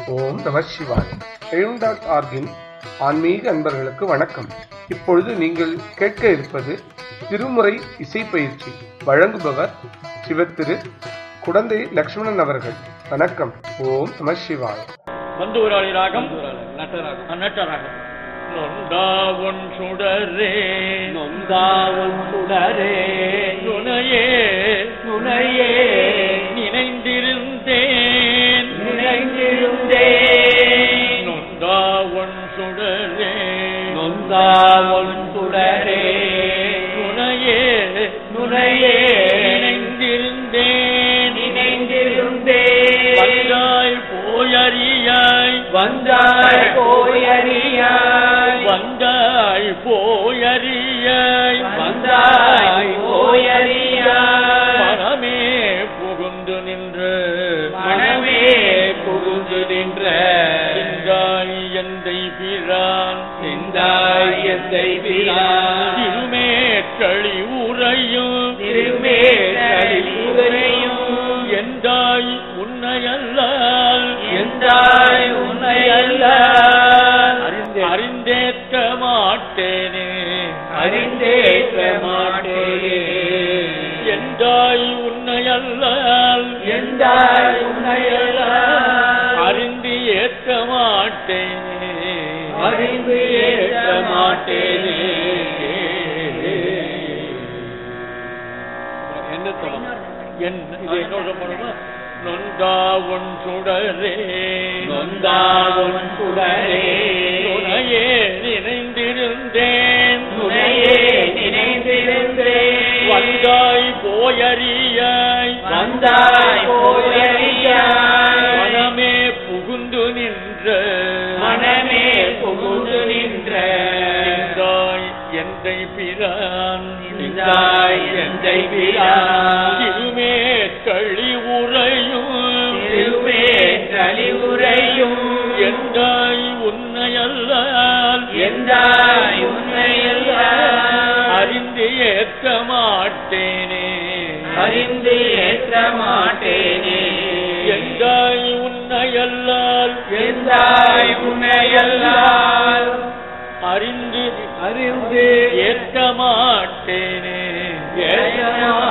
ஓம் நம சிவாய் எழும் டாட் ஆர்கின் ஆன்மீக அன்பர்களுக்கு வணக்கம் இப்பொழுது நீங்கள் கேட்க இருப்பது திருமுறை இசை பயிற்சி வழங்குபவர் சிவத்திரு குடந்தை லக்ஷ்மணன் அவர்கள் வணக்கம் ஓம் நம சிவாய் பந்துவராளி ராகம் நட்டராகம் ஆ, நட்டராகம் நொந்தாவொன் சுடரே நொந்தாவன் சுடரே நுணையே நுணையே நினைந்திருந்தேன் நினைந்திருந்தேன் நொந்தாவொன் சுடரே நொந்தாவன் சுடரே நுணையே நுணையே நினைந்திருந்தேன் நினைந்திருந்தேன் வந்தாய் போயறியாய் வந்தாய் போயறியாய் வந்தாய் போயறியாய் வந்தாய் போயறியாய் மனமே புகுந்து நின்று மனமே புகுந்து நின்ற சிந்தாய் எந்தை பிரான் சிந்தாய் எந்தை பிரான் திருமேற்களி உறையும் திருமேற்றலில் உரையும் எந்தாய் உன்னையல்லால் எந்தாய் உன்னை அல்ல அறிந்தேற்க மாட்டேனே அறிந்தேற்ற மாட்டேனே எந்தாய் உன்னையல்லால் எந்தாய் உன்னை அல்ல அறிந்து ஏற்க மாட்டேனே அறிந்து ஏற்ற மாட்டேனே என்ன சொல்லணும் என்ன இது என்னோட பண்ணணுமா நொந்தா உன் சுடரே நொந்தாவன் சுடரே துணையே நினைந்திருந்தேன் துணையே நினைந்திருந்தேன் வந்தாய் போயறியாய் வந்தாய் போயறியாய் மனமே புகுந்து நின்ற மனமே புகுந்து நின்ற நின்றாய் எந்தை பிரான் நின்றாய் எந்தை பிரான் திருமேற்களி உறையும் திருமேற்றலி உரையும் எந்தாய் உன்னையல்லால் எந்தாய் உன்னை அல்ல அறிந்து ஏற்க மாட்டேனே அறிந்து ஏற்ற மாட்டேனே எந்தாய் உன்னையல்லால் எந்தாய் உன்னை அல்லால் அறிந்து அறிந்து ஏற்க மாட்டேனே ஏற்க